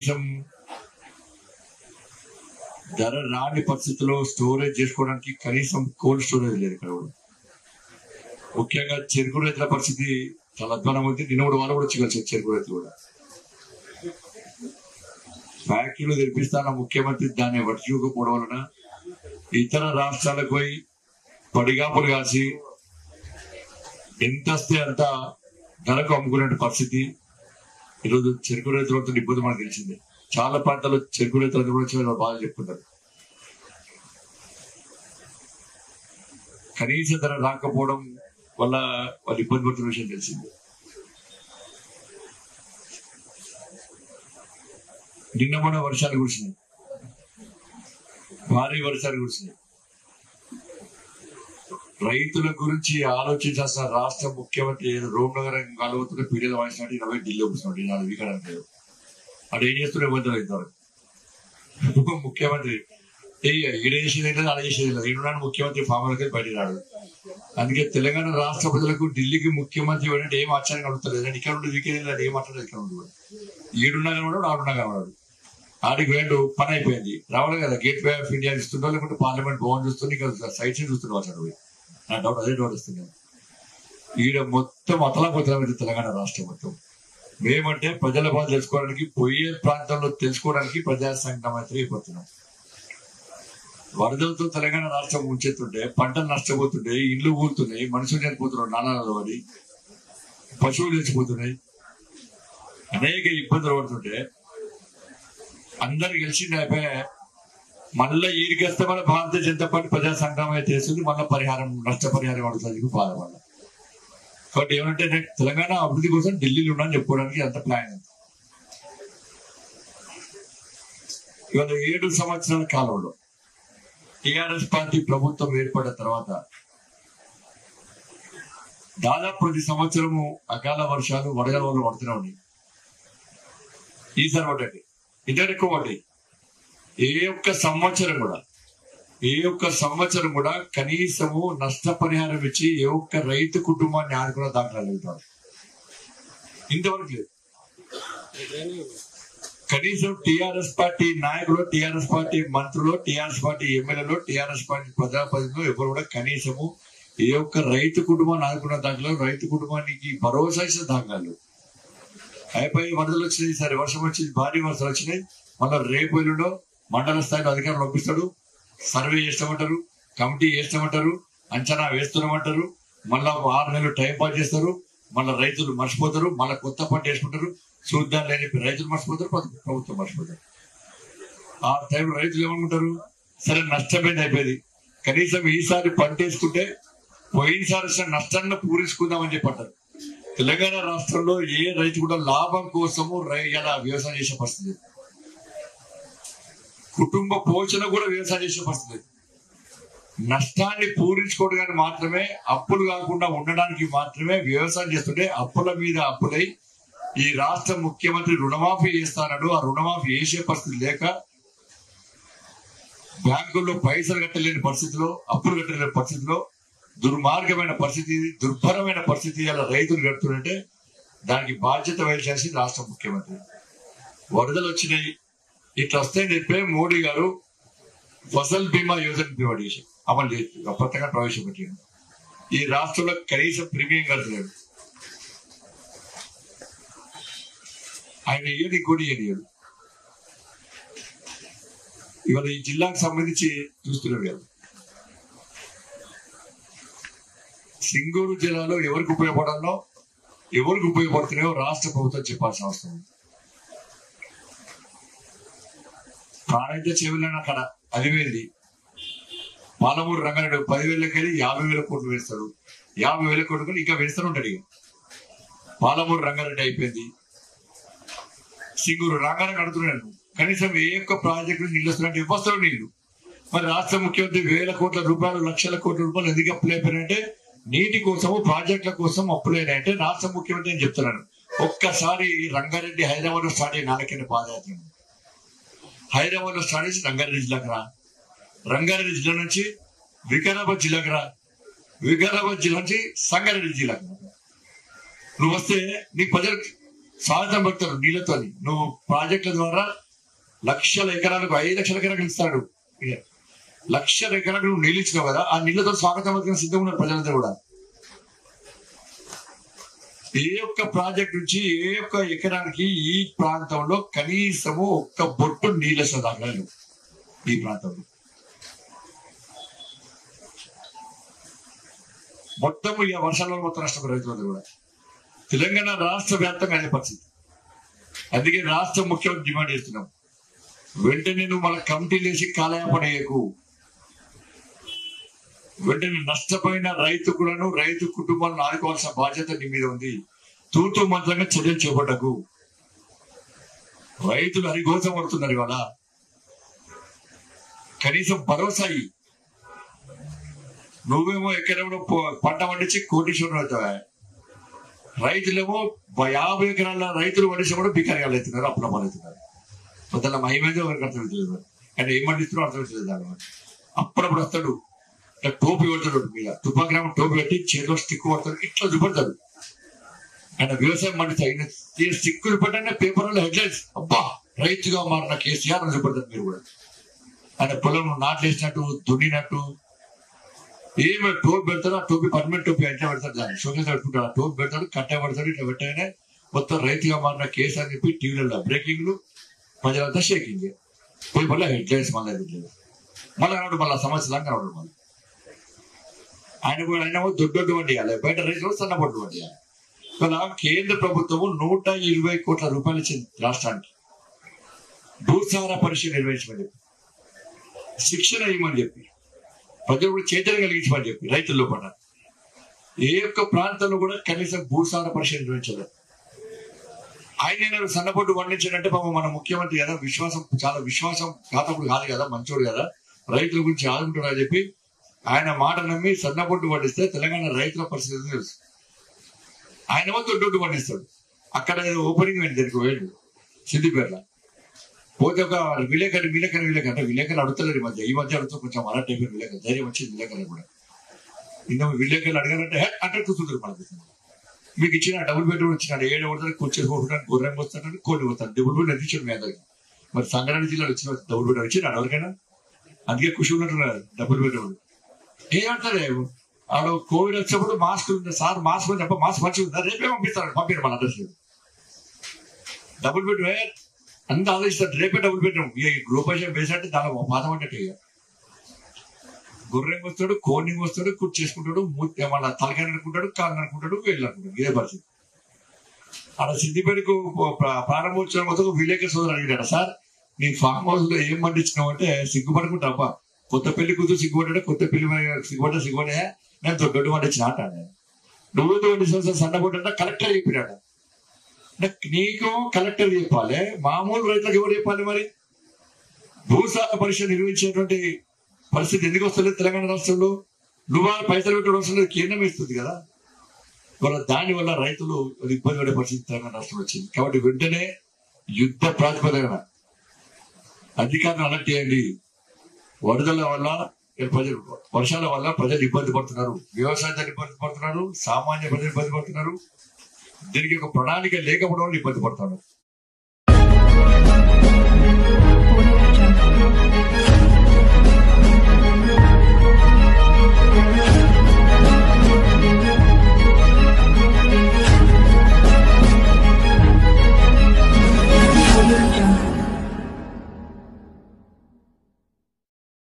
కనీసం ధర రాని పరిస్థితిలో స్టోరేజ్ చేసుకోవడానికి కనీసం కోల్డ్ స్టోరేజ్ లేదు ఇక్కడ కూడా ముఖ్యంగా చెరుకు రైతుల పరిస్థితి చాలా అధ్వానం ఉంది నిన్న కూడా వాళ్ళు కూడా వచ్చి కలిసి చెరుకు రైతులు కూడా ఫ్యాక్టరీలు తెరిపిస్తాన ముఖ్యమంత్రి దాన్ని పట్టించుకోకపోవడం వలన ఇతర రాష్ట్రాలకు పోయి పడిగాపులు కాసి ఎంత వస్తే అంత ధరకు అమ్ముకునే పరిస్థితి ఈరోజు చెరుకు రైతులతో ఇబ్బంది మనకు తెలిసిందే చాలా ప్రాంతాల్లో చెరుకు రైతులందరూ కూడా వచ్చి వాళ్ళు బాధ చెప్తున్నారు కనీస ధర రాకపోవడం వల్ల వాళ్ళు ఇబ్బంది పడుతున్న విషయం తెలిసిందే నిన్న మొన్న వర్షాలు కురిసినాయి భారీ వర్షాలు కురిసినాయి రైతుల గురించి ఆలోచించాల్సిన రాష్ట్ర ముఖ్యమంత్రి ఏదో రోమ్ నగరం కలుగుతున్న పీడియలు వాయించినట్టు ఇరవై ఢిల్లీ కూర్చున్నాడు నాలుగు వీకడానికి లేదు అటు ఏం చేస్తున్నా ఇబ్బందులు అవుతారు ముఖ్యమంత్రి ఈడ చేసేది లేదు అలా చేసేది లేదు ఈడున్నాడు ముఖ్యమంత్రి ఫామ్లకి బయట రాడు అందుకే తెలంగాణ రాష్ట్ర ప్రజలకు ఢిల్లీకి ముఖ్యమంత్రి అంటే ఏం ఆశ్చర్యం కలుగుతలేదు ఇక్కడ ఉండి వీకెండ్ అది ఏం మాట్లాడలేదు ఇక్కడ ఉండి ఈడున్నా కనబడాడు ఆడున్నా కనబడాడు ఆడికి వేండు పని అయిపోయింది రావాలి కదా గేట్ వే ఆఫ్ ఇండియా ఇస్తుండో లేకుంటే పార్లమెంట్ భవన్ చూస్తుంది ఇక్కడ సైట్స్ చూస్తుండో అసలు పోయి నా డౌట్ అదే డౌట్ వస్తుంది ఈడ మొత్తం అతలాకుతలమైంది తెలంగాణ రాష్ట్రం మొత్తం మేమంటే ప్రజల బాధ తెలుసుకోవడానికి పోయే ప్రాంతంలో తెలుసుకోవడానికి ప్రజా సంఘం అయితే అయిపోతున్నాం వరదలతో తెలంగాణ రాష్ట్రం ముంచెత్తుంటే పంటలు నష్టపోతుంటే ఇండ్లు ఊరుతున్నాయి మనుషులు చనిపోతున్నారు నానాలు పడి పశువులు చచ్చిపోతున్నాయి అనేక ఇబ్బందులు పడుతుంటే అందరు గెలిచింది అయిపోయి మళ్ళా ఈడికేస్తే మన భారతీయ జనతా పార్టీ ప్రజా సంగ్రామం అయితే చేస్తుంది మళ్ళీ పరిహారం నష్టపరిహారం అడుగుతుంది బాధపడ కాబట్టి ఏమంటే నేను తెలంగాణ అభివృద్ధి కోసం ఢిల్లీలో ఉన్నా చెప్పుకోవడానికి అంత ప్లాన్ ఉంది ఇవాళ ఏడు సంవత్సరాల కాలంలో టిఆర్ఎస్ పార్టీ ప్రభుత్వం ఏర్పడిన తర్వాత దాదాపు ప్రతి సంవత్సరము అకాల వర్షాలు వడగల వల్ల పడుతూనే ఉన్నాయి ఈసారి పడ్డాయి ఇద్దరు ఎక్కువ పడ్డాయి ఏ ఒక్క సంవత్సరం కూడా ఏ ఒక్క సంవత్సరం కూడా కనీసము నష్టపరిహారం ఇచ్చి ఏ ఒక్క రైతు కుటుంబాన్ని ఆదుకున్న దాఖలాలు వెళ్తారు ఇంతవరకు లేదు కనీసం టిఆర్ఎస్ పార్టీ నాయకులు టిఆర్ఎస్ పార్టీ మంత్రులు టిఆర్ఎస్ పార్టీ ఎమ్మెల్యేలు టిఆర్ఎస్ పార్టీ ప్రజాప్రతినిధులు ఎవరు కూడా కనీసము ఏ ఒక్క రైతు కుటుంబాన్ని ఆదుకున్న దాఖలు రైతు కుటుంబానికి భరోసా ఇచ్చిన దాఖలాలు అయిపోయి వరదలు వచ్చినాయి సరే వర్షం వచ్చింది భారీ వర్షాలు వచ్చినాయి మళ్ళీ రేపు ఎల్లుండో మండల స్థాయిలో అధికారులు పంపిస్తాడు సర్వే చేస్తామంటారు కమిటీ చేస్తామంటారు అంచనా వేస్తున్నామంటారు మళ్ళా ఆరు నెలలు టైం పాస్ చేస్తారు మళ్ళీ రైతులు మర్చిపోతారు మళ్ళీ కొత్త పంట వేసుకుంటారు చూద్దాం లేని రైతులు మర్చిపోతారు ప్రభు- ప్రభుత్వం మర్చిపోతారు ఆ టైంలో రైతులు ఏమనుకుంటారు సరే నష్టమైంది అయిపోయింది కనీసం ఈసారి పంట వేసుకుంటే పోయినసారి వచ్చిన నష్టాన్ని పూరించుకుందామని చెప్పంటారు తెలంగాణ రాష్ట్రంలో ఏ రైతు కూడా లాభం కోసము రై- ఇలా వ్యవసాయం చేసే పరిస్థితి లేదు. కుటుంబ పోషణ కూడా వ్యవసాయం చేసే పరిస్థితి లేదు. నష్టాన్ని పూరించుకోవడానికి మాత్రమే అప్పులు కాకుండా ఉండడానికి మాత్రమే వ్యవసాయం చేస్తుంటే అప్పుల మీద అప్పులై ఈ రాష్ట్ర ముఖ్యమంత్రి రుణమాఫీ చేస్తానడు ఆ రుణమాఫీ చేసే పరిస్థితి లేక బ్యాంకుల్లో పైసలు కట్టలేని పరిస్థితిలో అప్పులు కట్టలేని పరిస్థితిలో దుర్మార్గమైన పరిస్థితి దుర్భరమైన పరిస్థితి అలా రైతులు కడుతుంటే దానికి బాధ్యత వహించాల్సి రాష్ట్ర ముఖ్యమంత్రి వరదలు వచ్చినాయి ఇట్లా వస్తాయని చెప్పే మోడీ గారు ఫసల్ బీమా యోజన పిలువడి చేసి అమలు చేసి కొత్తగా ప్రవేశపెట్టింది ఈ రాష్ట్రంలో కనీసం ప్రీమియం కడతలేడు ఆయన ఇయ్యడు ఇంకోటి ఇయ్యడు ఇవాళ ఈ జిల్లాకు సంబంధించి చూస్తున్నాం కదా సింగూరు జిల్లాలో ఎవరికి ఉపయోగపడాలో ఎవరికి ఉపయోగపడుతున్నాయో రాష్ట్ర ప్రభుత్వం చెప్పాల్సిన అవసరం ఉంది ప్రాణైతే చెవిలేని అక్కడ అది వేంది పాలమూరు రంగారెడ్డి పదివేలకి వెళ్ళి యాభై వేల కోట్లు వేస్తాడు యాభై వేల కోట్లు ఇంకా వేస్తూనే ఉంటాడు ఇక పాలమూరు రంగారెడ్డి అయిపోయింది సింగూరు రంగారెడ్డి కడుతున్నాడు కనీసం ఏ ఒక్క ప్రాజెక్టు నీళ్ళు వస్తున్నట్టు ఇవ్వస్తాడు నీళ్లు మరి రాష్ట్ర ముఖ్యమంత్రి వేల కోట్ల రూపాయలు లక్షల కోట్ల రూపాయలు ఎందుకు అప్పులు అయిపోయినాయంటే నీటి కోసము ప్రాజెక్టుల కోసం అప్పులైనాయంటే రాష్ట్ర ముఖ్యమంత్రి అని చెప్తున్నాను ఒక్కసారి రంగారెడ్డి హైదరాబాద్ లో స్టార్ట్ అయిన నాలుగైన పాదయాత్ర హైదరాబాద్ లో స్టార్ట్ చేసి రంగారెడ్డి జిల్లాకు రా రంగారెడ్డి జిల్లా నుంచి వికారాబాద్ జిల్లాకు రా వికారాబాద్ జిల్లా నుంచి సంగారెడ్డి జిల్లాకు రా. నువ్వు వస్తే నీకు ప్రజలు స్వాగతం పడతారు నీళ్లతోని నువ్వు ప్రాజెక్టుల ద్వారా లక్షల ఎకరాలకు ఐదు లక్షల ఎకరాలకు ఇస్తాడు ఇక లక్షల ఎకరాలకు నువ్వు నీళ్ళు ఇచ్చినావు కదా ఆ నీళ్లతో స్వాగతం పథకం సిద్ధంగా ఉన్నారు ప్రజలందరూ కూడా ఏ ఒక్క ప్రాజెక్ట్ నుంచి ఏ ఒక్క ఎకరానికి ఈ ప్రాంతంలో కనీసము ఒక్క బొట్టు నీళ్ళ దాకా లేవు ఈ ప్రాంతంలో మొత్తం ఇక వర్షాలలో మొత్తం నష్టపోయి రైతులందరూ కూడా తెలంగాణ రాష్ట్ర వ్యాప్తంగా అనే పరిస్థితి అందుకే రాష్ట్ర ముఖ్యమంత్రి డిమాండ్ చేస్తున్నాం వెంటనే నువ్వు మళ్ళీ కమిటీలు వేసి కాలయాపన చేయకు వెంటనే నష్టపోయిన రైతుకులను రైతు కుటుంబాలను ఆదుకోవాల్సిన బాధ్యత నీ మీద ఉంది తూతూ మంత్రంగా చర్యలు చేపట్టకు రైతులు హరిఘోషం పడుతున్నారు ఇవాళ కనీసం భరోసా ఇయ్యి. నువ్వేమో ఎక్కడెవడో పో- పంట పండించి కోటీశ్వరుడు అవుతావా రైతులేమో బ- యాభై ఎకరాల రైతులు పండించి కూడా బికారిగాలు అవుతున్నారు అప్పుల పాలవుతున్నారు పొద్దున్న మహిమేదో ఎవరికి అర్థమవుతుంది మరి. ఆయన ఏం పండిస్తున్నారో అర్థమవుతుంది దాని అప్పుడప్పుడు వస్తాడు ఇట్లా టోపీ కొడతాడు మీద తుపాగ్రామం టోపీ పెట్టి చేతిలో స్టిక్ కొడతాడు ఇట్లా చూపడతాడు ఆయన వ్యవసాయం పండిస్తాడు ఆయన ఈ స్టిక్కులు పెట్టండి పేపర్లో హెడ్లైన్స్ అబ్బా రైతుగా మారిన కేసీఆర్ అని చూపడతారు మీరు కూడా ఆయన పొలం నాట్లేసినట్టు దున్నినట్టు ఏమి టోపీ పెడతాడు ఆ టోపీ పర్మనెంట్ టోపీ అంటే పెడతాడు దాన్ని షోకేస్ పెట్టుకుంటాడు ఆ టోపీ పెడతాడు కట్ట పెడతాడు ఇట్లా పెట్టగానే మొత్తం రైతుగా మారిన కేసు అని చెప్పి టీవీలలో బ్రేకింగ్లు ప్రజలంతా షేకింగ్ పేపర్లో హెడ్లైన్స్ మళ్ళీ హెడ్లైన్స్ మళ్ళీ రావడం మళ్ళీ సమస్య దాకా రావడం మళ్ళీ ఆయన కూడా ఆయన దొడ్డొడ్డు వండి ఇవ్వాలి బయట రైతులు సన్నబొడ్డు వండి ఇవ్వాలి ఇవాళ కేంద్ర ప్రభుత్వము నూట ఇరవై కోట్ల రూపాయలు ఇచ్చింది రాష్ట్రానికి భూసార పరీక్ష నిర్వహించమని చెప్పి శిక్షణ ఇవ్వమని చెప్పి ప్రజలు కూడా చైతన్యం కలిగించమని చెప్పి రైతుల్లో పడ్డ ఏ ఒక్క ప్రాంతంలో కూడా కనీసం భూసార పరీక్ష నిర్వహించలేదు ఆయన నేను సన్నబొడ్డు వండించాడంటే పాపం మన ముఖ్యమంత్రి కదా విశ్వాసం చాలా విశ్వాసం ఘాతకుడు కాదు కదా మంచోడు కదా రైతుల గురించి ఆదుకుంటాడు అని చెప్పి ఆయన మాట నమ్మి సన్నబొడ్డు పండిస్తే తెలంగాణ రైతుల పరిస్థితి తెలుసు ఆయన దొడ్డు పండిస్తాడు అక్కడ ఏదో ఓపెనింగ్ అయింది దానికి వేడు సిద్దిపేటలో పోతే ఒక విలేకరి విలేకరి విలేకరి అంటే విలేకరులు అడుగుతలేరు ఈ మధ్య ఈ మధ్య అడుగుతూ కొంచెం అలాంటి అయిపోయిన విలేకరు ధైర్యం వచ్చింది విలేకరులు కూడా ఇంకా విలేకరులు అడగాలంటే "హే" అంటే కూర్చుంటారు మనకి మీకు ఇచ్చిన డబుల్ బెడ్రూమ్ ఇచ్చిన ఏడు కొడతారు కూర్చొని కొట్టడానికి గుర్రం వస్తాడు కోడి వస్తాడు డబుల్ బెడ్ ఎంత ఇచ్చాడు మీ అందరికి మరి సంగారెడ్డి జిల్లాలో ఇచ్చిన డబుల్ బెడ్ ఇచ్చిన ఎవరికైనా అందుకే ఖుషి ఉన్నట్టున్నారు డబుల్ బెడ్రూమ్ ఏమంటారు ఆడు కోవిడ్ వచ్చినప్పుడు మాస్క్ ఉంది సార్ మాస్క్ ఉంది చెప్ప మాస్క్ మంచిగా ఉందా రేపే పంపిస్తారు పంపించండి మన అడ్రస్ డబుల్ బెడ్ అంత ఆలోచిస్తారు రేపే డబుల్ బెడ్రూమ్ ఇక గ్రూపేషన్ బేస్ అంటే దాని బాధ పడ్డట్టు ఇక గుర్రెం వస్తాడు కోడింగ్ వస్తాడు కుర్చీ చేసుకుంటాడు మూర్తి మళ్ళీ తలకాయ అనుకుంటాడు కాళ్ళు అనుకుంటాడు వేళ్ళు అనుకుంటాడు ఇదే పరిస్థితి అక్కడ సిద్దిపేటకు ప్ర- ప్రారంభోత్సవం మొత్తం విలేకరు సోదరు అడిగాడు సార్ నీ ఫామ్ హౌస్ లో ఏం పండించినావు అంటే సిగ్గుపడుకుంటావా కొత్త పెళ్లి కూతురు సిగ్గుపడ్డా కొత్త పెళ్లి సిగ్గుపడ్డా సిగ్గుపడే నేను దొడ్డు పండించిన అంటాడు నువ్వు పండించిన సార్ సన్నబడ్డా కలెక్టర్ చెప్పినాడు అంటే నీకు కలెక్టర్ చెప్పాలి మామూలు రైతులకు ఎవరు చెప్పాలి మరి భూసార పరీక్ష నిర్వహించేటువంటి పరిస్థితి ఎందుకు వస్తలేదు తెలంగాణ రాష్ట్రంలో నువ్వు ఆ పైసలు పెట్టడం అవసరం లేదు కేంద్రం ఇస్తుంది కదా వాళ్ళ దాని వల్ల రైతులు ఇబ్బంది పడే పరిస్థితి తెలంగాణ రాష్ట్రంలో వచ్చింది కాబట్టి వెంటనే యుద్ధ ప్రాతిపదికన అధికారులు అలర్ట్ చేయండి వరదల వల్ల ప్రజలు వర్షాల వల్ల ప్రజలు ఇబ్బంది పడుతున్నారు వ్యవసాయాలు ఇబ్బంది పడుతున్నారు సామాన్య ప్రజలు ఇబ్బంది పడుతున్నారు దీనికి ఒక ప్రణాళిక లేకపోవడం వల్ల ఇబ్బంది పడుతున్నారు